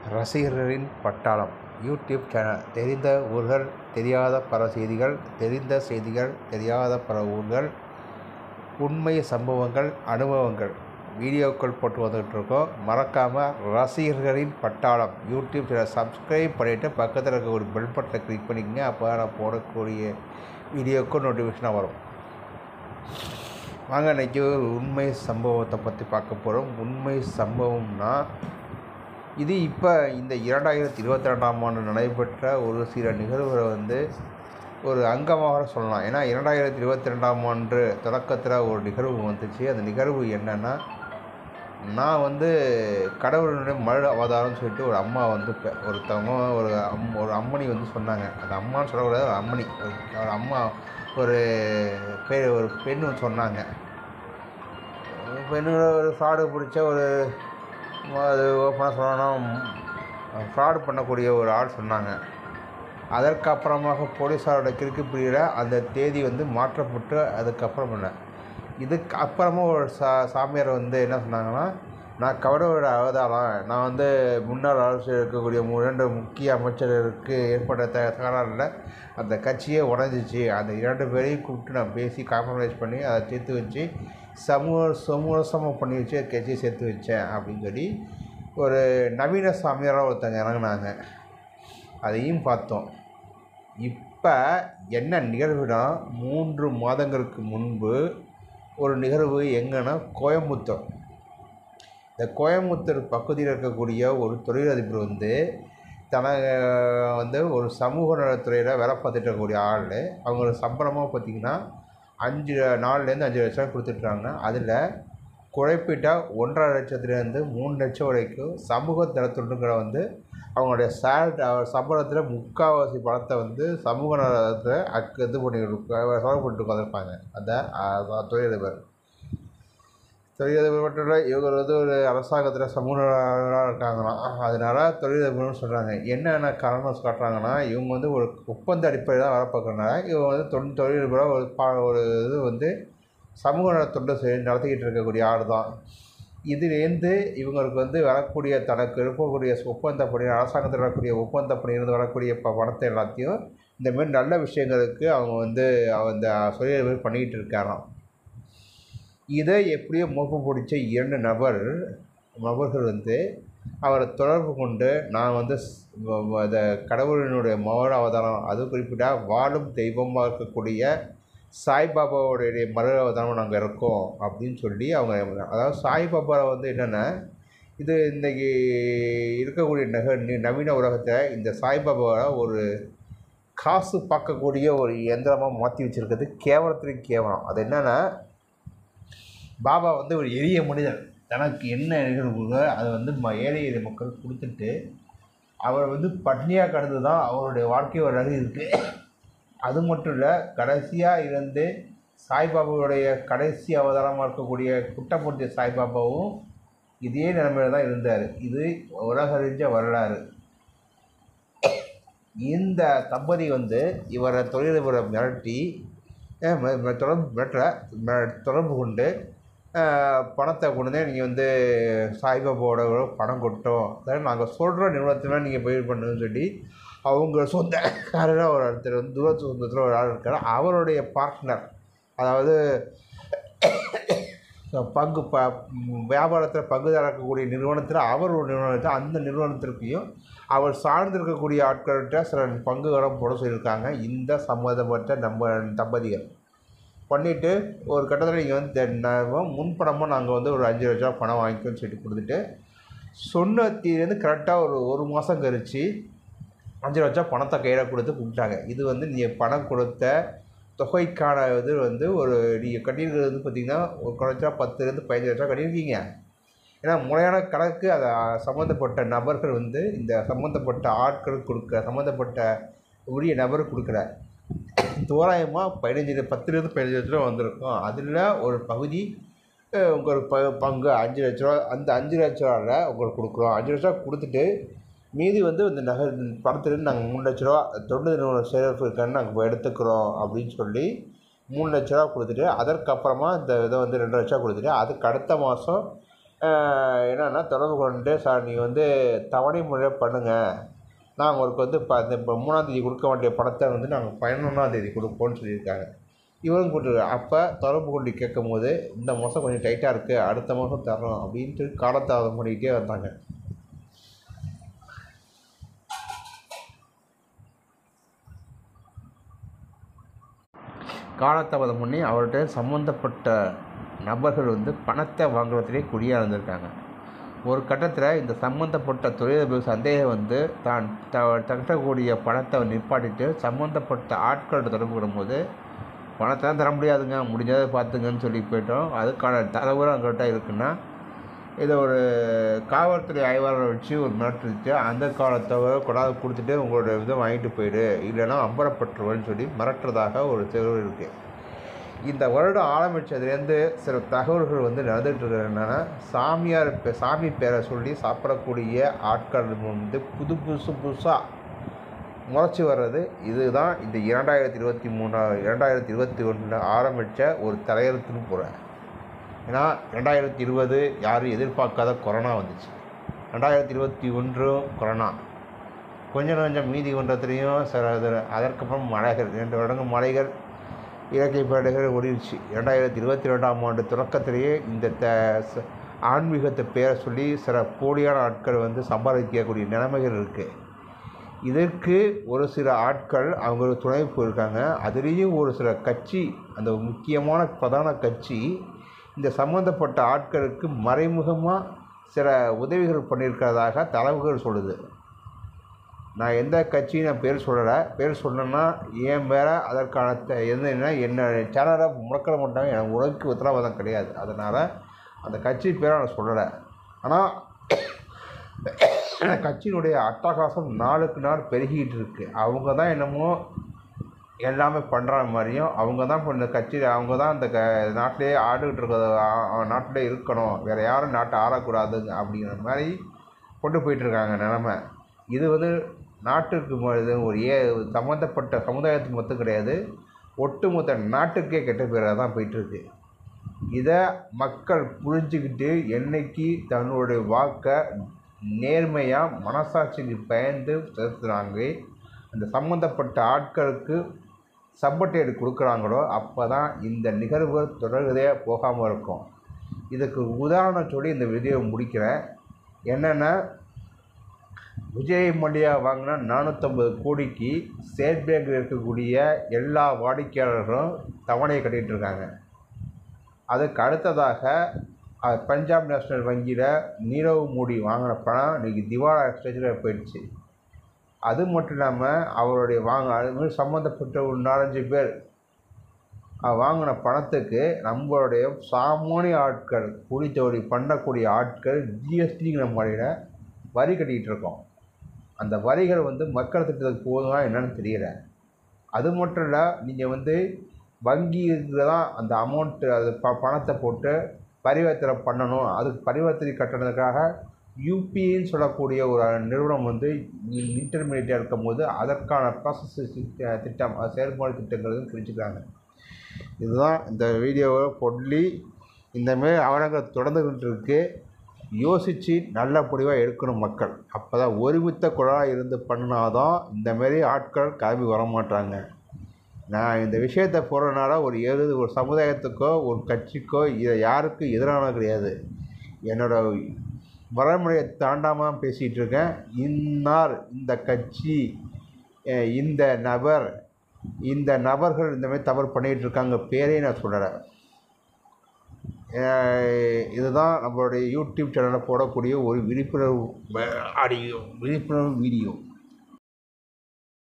ரசிகர்களின் பட்டாளம் YouTube channel தெரிந்த ஊர்கள் தெரியாத பல செய்திகள் தெரிந்த செய்திகள் தெரியாத பல ஊர்கள் உண்மை சம்பவங்கள் அனுபவங்கள் வீடியோக்கள் போட்டு வந்துகிட்ருக்கோம் மறக்காமல் ரசிகர்களின் பட்டாளம் யூடியூப் சேனல் சப்ஸ்கிரைப் பண்ணிவிட்டு பக்கத்தில் இருக்க ஒரு பெல் பட்டனை கிளிக் பண்ணிக்கங்க அப்போ நான் போடக்கூடிய வீடியோக்கும் நோட்டிஃபிகேஷனாக வரும் வாங்க இன்றைக்கி ஒரு உண்மை சம்பவத்தை பற்றி பார்க்க போகிறோம் உண்மை சம்பவம்னா இது இப்போ இந்த இரண்டாயிரத்தி இருபத்தி ரெண்டாம் ஆண்டு நடைபெற்ற ஒரு சில நிகழ்வுகளை வந்து ஒரு அங்கமாக சொல்லலாம் ஏன்னா இரண்டாயிரத்தி இருபத்தி ரெண்டாம் ஆண்டு தொடக்கத்தில் ஒரு நிகழ்வு வந்துச்சு அந்த நிகழ்வு என்னென்னா நான் வந்து கடவுளுடைய மழை அவதாரம்னு சொல்லிட்டு ஒரு அம்மா வந்து பெ- ஒருத்தவங்க ஒரு அம் ஒரு அம்மணி வந்து சொன்னாங்க அந்த அம்மான்னு சொல்லக்கூடாது ஒரு அம்மணி ஒரு ஒரு அம்மா ஒரு பேர் ஒரு பெண் வந்து சொன்னாங்க பெண்ணு ஒரு ஃப்ராடு பிடிச்ச ஒரு அது ஓப்பனாக சொல்லணும்னா ஃப்ராடு பண்ணக்கூடிய ஒரு ஆள் சொன்னாங்க அதற்கப்புறமாக போலீஸாரோட கிறுக்கு பிரிவில் அந்த தேதி வந்து மாற்றப்பட்டு அதுக்கப்புறம் என்ன இதுக்கு அப்புறமா ஒரு சா சாமியார் வந்து என்ன சொன்னாங்கன்னா நான் கவடோட அவதாரம் நான் வந்து முன்னாள் ஆலோசனை இருக்கக்கூடிய மு- இரண்டு முக்கிய அமைச்சர்களுக்கு ஏற்பட்ட த தகராறில் அந்த கட்சியே உடஞ்சிச்சு அந்த இரண்டு பேரையும் கூப்பிட்டு நான் பேசி காம்ப்ரமைஸ் பண்ணி அதை சேர்த்து வச்சு சமூக சமூகசமம் பண்ணி வச்சு கட்சியை சேர்த்து வச்சேன் அப்படின்னு சொல்லி ஒரு நவீன சாமியாராக ஒருத்தங்க இறங்குனாங்க அதையும் பார்த்தோம் இப்போ என்ன நிகழ்வுனா மூன்று மாதங்களுக்கு முன்பு ஒரு நிகழ்வு எங்கன்னா கோயம்புத்தூர் இந்த கோயம்புத்தூர் பகுதியில் இருக்கக்கூடிய ஒரு தொழிலதிபர் வந்து தன வந்து ஒரு சமூக நலத்துறையில் வேலை பார்த்துட்டு இருக்கக்கூடிய ஆள் அவங்களோட சம்பளமாக பார்த்திங்கன்னா அஞ்சு நாலுலேருந்து அஞ்சு லட்சம் கொடுத்துட்றாங்க அதில் குறைப்பிட்டா ஒன்றரை லட்சத்துலேருந்து மூணு லட்சம் வரைக்கும் சமூக நலத்துறைங்கிற வந்து அவங்களுடைய சேலரி சம்பளத்தில் முக்கால்வாசி பணத்தை வந்து சமூக நலத்தில் அக்கு இது பண்ணி செலவு பண்ணிட்டு உட்காந்துருப்பாங்க அந்த அஹ், தொழிலதிபர் தொழிலதிபர் மட்டும் இல்லை இவங்க வந்து ஒரு அரசாங்கத்தில் சமூக நலனாக இருக்காங்களாம் அதனால தொழிலதிபர்னு சொல்கிறாங்க என்னென்ன காரணம் காட்டுறாங்கன்னா இவங்க வந்து ஒரு ஒப்பந்த அடிப்படையில் தான் வேலை பார்க்கறனால இவங்க வந்து தொழில் தொழிலதிபராக ஒரு பா ஒரு இது வந்து சமூக நல தொண்டு செய் நடத்திக்கிட்டு இருக்கக்கூடிய ஆள் தான் இதுலேருந்து இவங்களுக்கு வந்து வரக்கூடிய தனக்கு இருக்கக்கூடிய ஒப்பந்த பணி அரசாங்கத்தில் வரக்கூடிய ஒப்பந்த பணியிலிருந்து வரக்கூடிய ப பணத்தை எல்லாத்தையும் இந்தமாரி நல்ல விஷயங்களுக்கு அவங்க வந்து அந்த தொழிலதிபர் பண்ணிக்கிட்டு இருக்காராம் இதை எப்படியோ மோப்பு பிடிச்ச இரண்டு நபர் நபர்கள் வந்து அவரை தொடர்பு கொண்டு நான் வந்து ஸ்- வ- வ- அந்த கடவுளினுடைய மௌன அவதாரம் அது குறிப்பிட்ட வாழும் தெய்வமாக இருக்கக்கூடிய சாய்பாபாவுடைய மறு அவதாரம் நாங்கள் இருக்கோம் அப்படின்னு சொல்லி அவங்க அதாவது சாய்பாபா வந்து என்னென்னா இது இன்றைக்கி இருக்கக்கூடிய நக நி- நவீன உலகத்தில் இந்த சாய்பாபாவை ஒரு காசு பார்க்கக்கூடிய ஒரு இயந்திரமாக மாற்றி வச்சுருக்கிறது கேவலத்துலேயும் கேவலம் அது என்னென்னா பாபா வந்து ஒரு எளிய மனிதர் தனக்கு என்ன நிகழ்வுகளோ அதை வந்து ம ஏழை எளிய மக்கள் கொடுத்துட்டு அவர் வந்து பட்னியாக கடந்து தான் அவருடைய வாழ்க்கை ஒரு அழகு இருக்குது அது மட்டும் இல்லை கடைசியாக இருந்து சாய்பாபாவுடைய கடைசி அவதாரமாக இருக்கக்கூடிய குட்டமூர்த்தி சாய்பாபாவும் இதே நிலைமையில தான் இருந்தார் இது உலகறிஞ்ச வரலாறு இந்த தம்பதி வந்து இவரை தொழிலதிபரை மிரட்டி அஹ் ம- ம- தொடர்பு மிரட்டல ம- தொடர்பு கொண்டு அஹ், பணத்தை கொண்டு வந்து நீங்கள் வந்து சாய்பாபாவோட ஒரு பணம் கொட்டோம் அதாவது நாங்கள் சொல்கிற நிறுவனத்தில் நீங்கள் பயிர் பண்ணுன்னு சொல்லி அவங்க சொந்தக்காரராக ஒரு ஒருத்தர் வந்து தூர சொந்தத்தில் ஒரு ஆள் இருக்கார் அவருடைய பார்ட்னர் அதாவது பங்கு ப வியாபாரத்தில் பங்குதாரர் இருக்கக்கூடிய நிறுவனத்தில் அவர் ஒரு நிறுவனத்தில் அந்த நிறுவனத்திற்கையும் அவர் சார்ந்திருக்கக்கூடிய ஆட்கள்கிட்ட சில பங்குகளும் போட சொல்லியிருக்காங்க இந்த சம்மந்தப்பட்ட நம்ம தம்பதிகள் பண்ணிவிட்டு ஒரு கட்டத்தில் நீங்கள் வந்து தெ- நான் முன்பணமாக நாங்கள் வந்து ஒரு அஞ்சு லட்ச ரூபா பணம் வாங்கிக்கோன்னு சொல்லிட்டு கொடுத்துட்டு சொன்னத்திலேருந்து கரெக்டாக ஒரு ஒரு மாதம் கழிச்சு அஞ்சு லட்சம் பணத்தை கையில் கொடுத்து கொடுத்தாங்க இது வந்து நீங்கள் பணம் கொடுத்த தொகைக்கான இது வந்து ஒரு நீங்கள் கட்டியிருக்கிறது வந்து பார்த்தீங்கன்னா ஒரு குறைச்சா பத்துலேருந்து பதினஞ்சு லட்சம் கட்டியிருக்கீங்க ஏன்னா முறையான கணக்கு அதை சம்மந்தப்பட்ட நபர்கள் வந்து இந்த சம்மந்தப்பட்ட ஆட்கள் கொடுக்க சம்மந்தப்பட்ட உரிய நபர் கொடுக்குற தோராயமாக பதினஞ்சு பத்துலேருந்து பதினஞ்சு லட்ச ரூபா வந்திருக்கும் அதில் ஒரு பகுதி அஹ், உங்களுக்கு ப பங்கு அஞ்சு லட்ச ரூபா அந்த அஞ்சு லட்ச ரூபாவில் உங்களுக்கு கொடுக்குறோம் அஞ்சு லட்ச ரூபா கொடுத்துட்டு மீதி வந்து இந்த நகை பணத்துலேருந்து நாங்கள் மூணு லட்ச ரூபா தொண்டு நிறுவனம் சேஃப் இருக்கான்னு நாங்கள் இப்போ எடுத்துக்கிறோம் அப்படின்னு சொல்லி மூணு லட்ச ரூபா கொடுத்துட்டு அதற்கப்புறமா இந்த இதை வந்து ரெண்டு லட்ச ரூபா கொடுத்துட்டு அதுக்கு அடுத்த மாதம் என்னென்னா தொடர்பு கொண்டு சார் நீங்கள் வந்து தவணை முறையில் பண்ணுங்கள் நாங்கள் உங்களுக்கு வந்து இப்போ இந்த இப்போ மூணாந்தேதி கொடுக்க வேண்டிய பணத்தை வந்து நாங்கள் பதினொன்றாந்தேதி கொடுப்போம்னு சொல்லியிருக்காங்க இவரும் கொடுத்துரு அப்போ தொடர்பு கொண்டு கேட்கும் போது இந்த மாதம் கொஞ்சம் டைட்டாக இருக்குது அடுத்த மாதம் தரோம் அப்படின்ட்டு காலதாமதம் பண்ணிக்கிட்டே வந்தாங்க காலதாமதம் பண்ணி அவர்கிட்ட சம்மந்தப்பட்ட நபர்கள் வந்து பணத்தை வாங்குறதுலேயே குறியாக இருந்திருக்காங்க ஒரு கட்டத்தில் இந்த சம்மந்தப்பட்ட தொழிலதிபர் சந்தேகம் வந்து தான் த தட்டக்கூடிய பணத்தை நிப்பாட்டிட்டு சம்மந்தப்பட்ட ஆட்கள்கிட்ட தொடர்பு கொள்ளும்போது பணத்தெல்லாம் தர முடியாதுங்க முடிஞ்சதை பார்த்துங்கன்னு சொல்லி போயிட்டோம் அதுக்கான தகவலும் எங்கள்கிட்ட இருக்குன்னா இதை ஒரு காவல்துறை ஆய்வாளரை வச்சு ஒரு மிரட்டு வச்சு அந்த காலத்தை கொண்டாந்து கொடுத்துட்டு உங்களோட இதை வாங்கிட்டு போயிடு இல்லைன்னா அம்பரப்பட்டுருவேன்னு சொல்லி மிரட்டுறதாக ஒரு தகவல் இருக்குது இந்த வருடம் ஆரம்பித்ததுலேருந்து சில தகவல்கள் வந்து நடந்துகிட்டு இருக்கிறது என்னென்னா சாமியார் பே சாமி பேரை சொல்லி சாப்பிடக்கூடிய ஆட்கள் வந்து புது புதுசு புதுசாக முளைச்சி வர்றது இதுதான் இந்த இரண்டாயிரத்தி இருபத்தி மூணா இரண்டாயிரத்தி இருபத்தி ஒன்றில் ஆரம்பித்த ஒரு தலையெழுத்துன்னு போகிறேன் ஏன்னா ரெண்டாயிரத்தி இருபது யாரும் எதிர்பார்க்காத கொரோனா வந்துச்சு ரெண்டாயிரத்தி இருபத்தி ஒன்றும் கொரோனா கொஞ்சம் கொஞ்சம் மீதி ஒன்றத்துலேயும் சில இது அதற்கப்புறம் மலைகள் ரெண்டு வருடங்கள் மலைகள் இயற்கை பேடைகள் ஓடிடுச்சு ரெண்டாயிரத்தி இருபத்தி ரெண்டாம் ஆண்டு தொடக்கத்திலேயே இந்த த ச- ஆன்மீகத்தை பேரை சொல்லி சில போலியான ஆட்கள் வந்து சம்பாதிக்கக்கூடிய நிலைமைகள் இருக்குது இதற்கு ஒரு சில ஆட்கள் அவங்க துணை போயிருக்காங்க அதுலேயும் ஒரு சில கட்சி அந்த முக்கியமான பிரதான கட்சி இந்த சம்மந்தப்பட்ட ஆட்களுக்கு மறைமுகமாக சில உதவிகள் பண்ணியிருக்கிறதாக தரவுகள் சொல்லுது நான் எந்த கட்சியும் நான் பேர் சொல்லலை பேர் சொன்னேன்னா என் பேரை அதற்கான த- என்னன்னா என்ன சேனலை முடக்கிற மாட்டாங்க எனக்கு உனக்கு உத்தரவாதம் கிடையாது அதனால் அந்த கட்சி பேரை நான் சொல்லலை ஆனால் கட்சியினுடைய அட்டகாசம் நாளுக்கு நாள் பெருகிட்டு இருக்கு அவங்க தான் என்னமோ எல்லாமே பண்ணுற மாதிரியும் அவங்க தான் இப்போ இந்த கட்சியில் அவங்க தான் இந்த க நாட்டிலே ஆண்டுகிட்டு இருக்கிற நாட்டிலே இருக்கணும் வேறு யாரும் நாட்டை ஆளக்கூடாதுங்க அப்படிங்கிற மாதிரி கொண்டு போயிட்டுருக்காங்க நிலமை இது வந்து நாட்டுக்கு ம- இது ஒரு ஏ சம்மந்தப்பட்ட சமுதாயத்துக்கு மட்டும் கிடையாது ஒட்டுமொத்த நாட்டுக்கே கெட்ட பேராக தான் போயிட்டுருக்கு இதை மக்கள் புரிஞ்சுக்கிட்டு என்னைக்கு தன்னுடைய வாக்கை நேர்மையாக மனசாட்சிக்கு பயந்து செலுத்துகிறாங்க அந்த சம்மந்தப்பட்ட ஆட்களுக்கு சப்பட்டேடு கொடுக்குறாங்களோ அப்போ தான் இந்த நிகழ்வுகள் தொடர்கதே போகாமல் இருக்கும் இதுக்கு உதாரணம் சொல்லி இந்த வீடியோ முடிக்கிறேன் என்னென்னா விஜய் மல்லையா வாங்கின நானூற்றம்பது கோடிக்கு ஸ்டேட் பேங்கில் இருக்கக்கூடிய எல்லா வாடிக்கையாளர்களும் தவணையை கட்டிகிட்டு இருக்காங்க அதுக்கு அடுத்ததாக அஹ், பஞ்சாப் நேஷ்னல் வங்கியில் நீரவ் மோடி வாங்கின பணம் இன்றைக்கி திவாலா ஸ்டேஜில் போயிடுச்சு அது மட்டும் இல்லாமல் அவருடைய வாங்க அது மாதிரி சம்மந்தப்பட்ட ஒரு நாலஞ்சு பேர் அஹ், வாங்கின பணத்துக்கு நம்மளுடைய சாமானிய ஆட்கள் கூலி தொழில் பண்ணக்கூடிய ஆட்கள் ஜிஎஸ்டிங்கிற முறையில் வரி கட்டிக்கிட்டு இருக்கோம் அந்த வரிகள் வந்து மக்கள் திட்டத்துக்கு போதுமா என்னன்னு தெரியல அது மட்டும் இல்லை நீங்கள் வந்து வங்கியில் தான் அந்த அமௌண்ட்டு அது ப பணத்தை போட்டு பரிவர்த்தனை பண்ணணும் அதுக்கு பரிவர்த்தனை கட்டணத்துக்காக யூபிஐன்னு சொல்லக்கூடிய ஒரு நிறுவனம் வந்து இன்டர்மீடியட்டாக இருக்கும்போது அதற்கான ப்ராசஸ் திட்டம் அது செயல்பாடு திட்டங்களும் பிரிச்சுக்கிறாங்க இதுதான் இந்த வீடியோவை சொல்லி இந்தமாரி அவலங்கள் தொடர்ந்துகிட்டு இருக்கு யோசித்து நல்லபடியாக எடுக்கணும் மக்கள் அப்போ தான் ஒருமித்த குழாய் இருந்து பண்ணாதான் இந்தமாரி ஆட்கள் கிளம்பி வர மாட்டாங்க நான் இந்த விஷயத்தை போடுறதுனால ஒரு ஏது ஒரு சமுதாயத்துக்கோ ஒரு கட்சிக்கோ இதை யாருக்கும் எதிரான கிடையாது என்னோட வரமுறையை தாண்டாமல் பேசிகிட்டு இருக்கேன் இன்னார் இந்த கட்சி அஹ் இந்த நபர் இந்த நபர்கள் இந்த மாதிரி தவறு பண்ணிகிட்டு இருக்காங்க பேரே நான் சொல்லலை அஹ் இதுதான் நம்மளுடைய யூடியூப் சேனலில் போடக்கூடிய ஒரு விழிப்புணர்வு ஆடியோ விழிப்புணர்வு வீடியோ